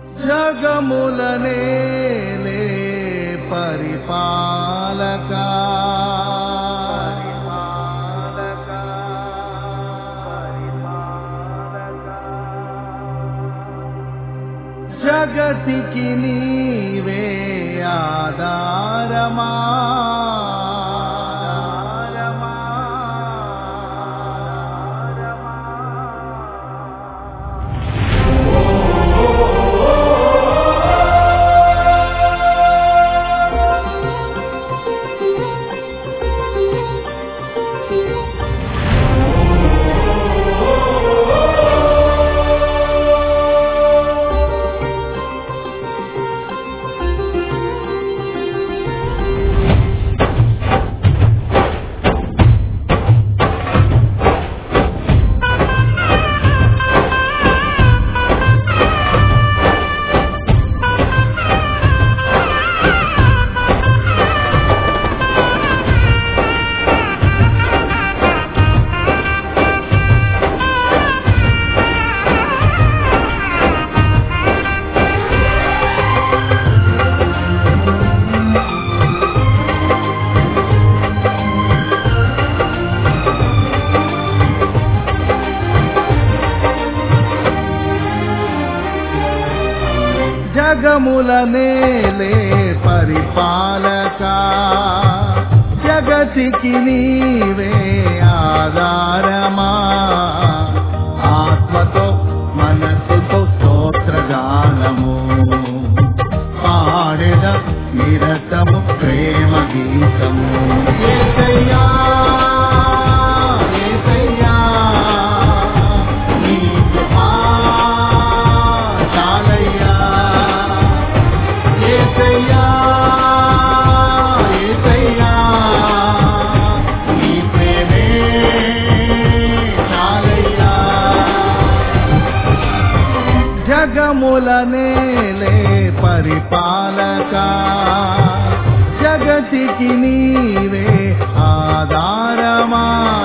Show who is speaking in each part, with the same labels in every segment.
Speaker 1: జగములనేలే పరిపాలక జగతికి నీవే ఆధారమా జగముల నేలే పరిపాలక జగతికి నీవే ఆధారమా ఆత్మతో మనసుతో స్తోత్రగానము పాడెద నిరతము ప్రేమ గీతము యేసయ్యా, యేసయ్యా, నీ కృపా చాలయ్యా. యేసయ్యా, యేసయ్యా, నీ ప్రేమే చాలయ్యా. జగముల నేలే పరిపాలక జగతికి నీవే ఆధారమా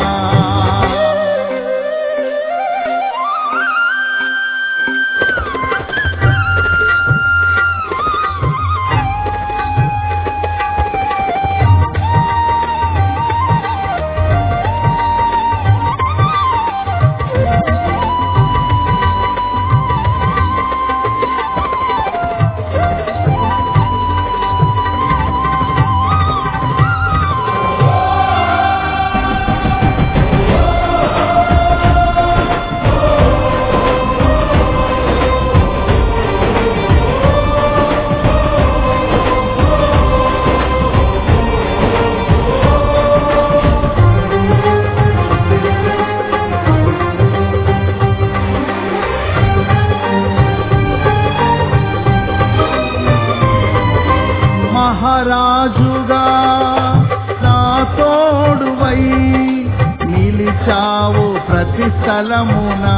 Speaker 1: మహారాజుగా నా తోడువై నిలిచావు ప్రతి స్థలమునా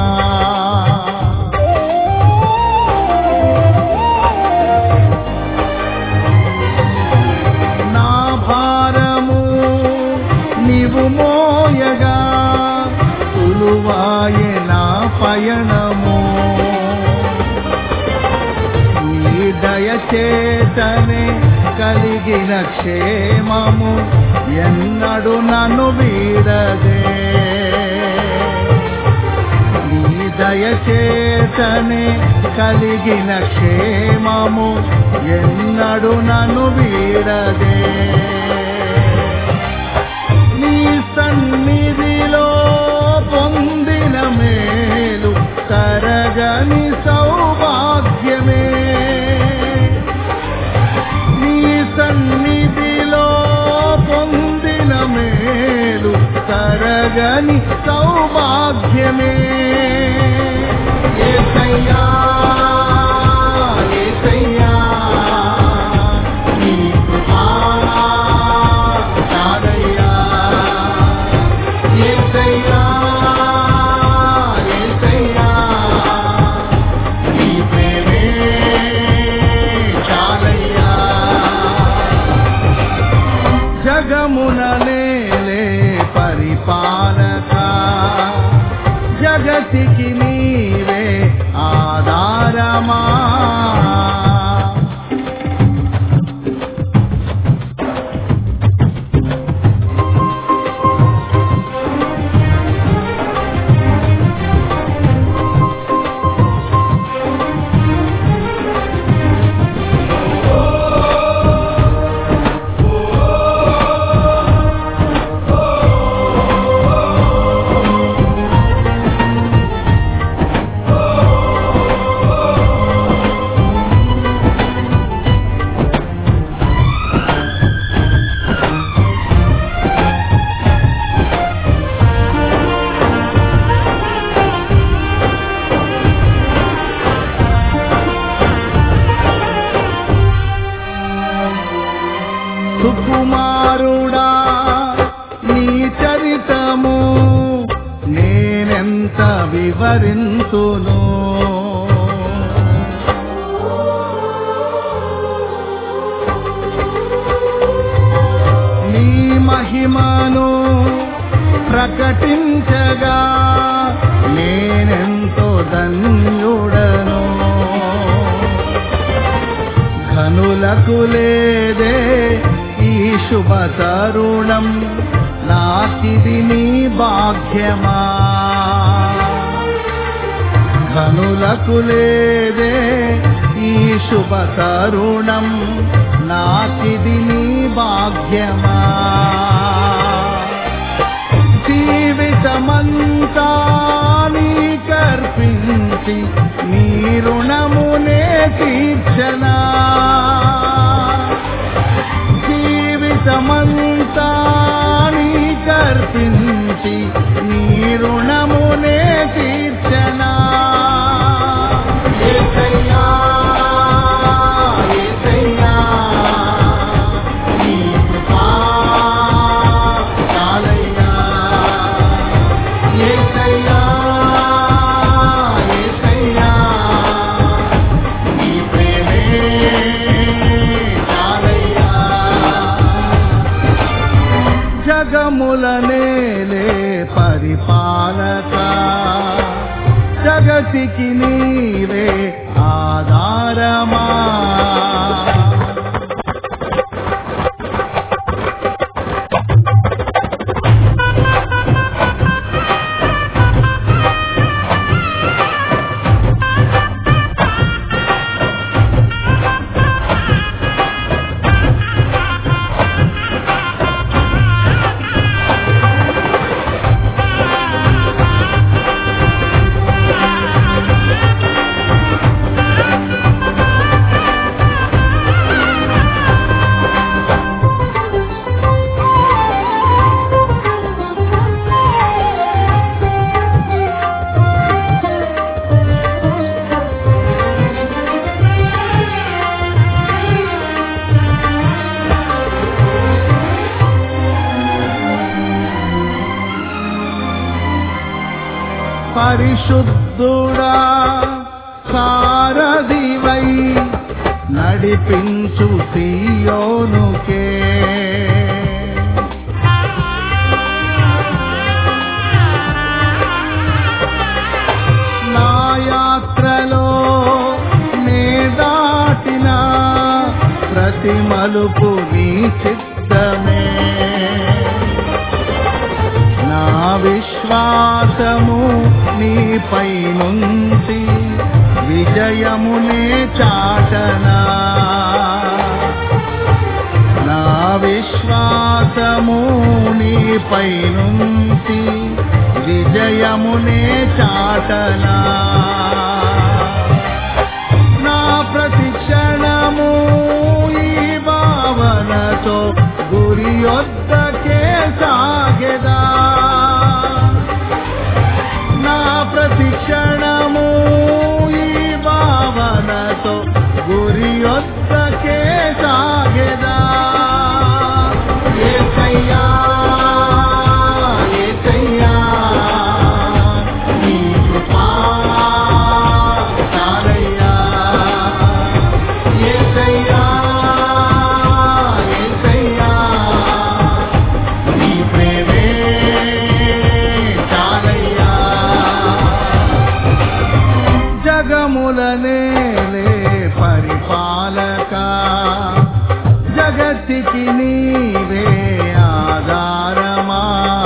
Speaker 1: నా భారము నీవు మోయగా సులువాయే నా పయనము నీ దయచేతనే కలిగిన క్షేమము ఎన్నడు నన్ను వీడదే నీ దయచేతనే కలిగిన క్షేమము ఎన్నడు నన్ను వీడదే నీ సన్నిధిలో పొందిన మేలు తరగని సౌభాగ్యమే నీ సన్నిధిలో పొందిన మేలు తరగని సౌభాగ్యమే యేసయ్యా, యేసయ్యా, నీ కృపా చాలయ్యా. యేసయ్యా, యేసయ్యా, నీ ప్రేమే చాలయ్యా. జగమున నేలే పరిపాలక జగతికి నీవే ఆధారమా ధరింతును నీ మహిమను ప్రకటించగా నేనెంతో ధన్యుడను ఘనులకు లేదే ఈ శుభ తరుణం నాకిది నీ భాగ్యమా ఘనులకు లేదే ఈ శుభ తరుణం నాకిది నీ భాగ్యమా జీవితమంతా నీ కర్పించి నీ రుణమునే తీర్చనా జీవితమంతా నీ కర్పించి నీ రుణమునే తీర్చనా యేసయ్యా, యేసయ్యా, నీ కృపా చాలయ్యా. యేసయ్యా, యేసయ్యా, నీ ప్రేమే చాలయ్యా. జగముల నేలే పరిపాలక జగతికి నీవే ఆధారమా పరిశుద్ధుడా సారథివై నడిపించు సియోనుకే నా యాత్రలో నే దాటిన ప్రతి మలుపు నీ చిత్తమే నా విశ్వాసము నీపై నుంచి విజయమునే చాటనా నా విశ్వాసము నీపై నుంచి విజయమునే చాటనా నా ప్రతి క్షణము ఈ భావనతో గురి వద్దకే సాగెదా నా ప్రతి క్షణము ఈ భావనతో గురి వద్దకే సాగెదా యేసయ్యా, యేసయ్యా, నీ కృపా చాలయ్యా. యేసయ్యా, యేసయ్యా, నీ ప్రేమే చాలయ్యా. జగముల నేలే పరిపాలక జగతికి నీవే ఆధారమా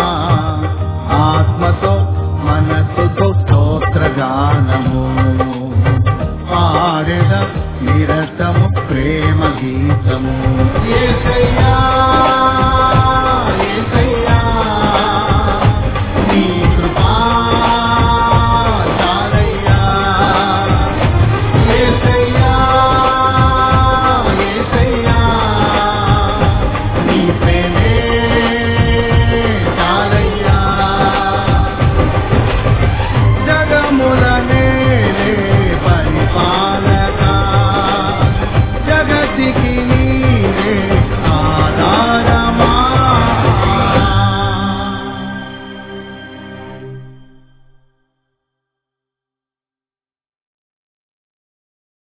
Speaker 1: ఆత్మతో మనసుతో స్తోత్రగానము పాడెద నిరతము ప్రేమ గీతము యేసయ్యా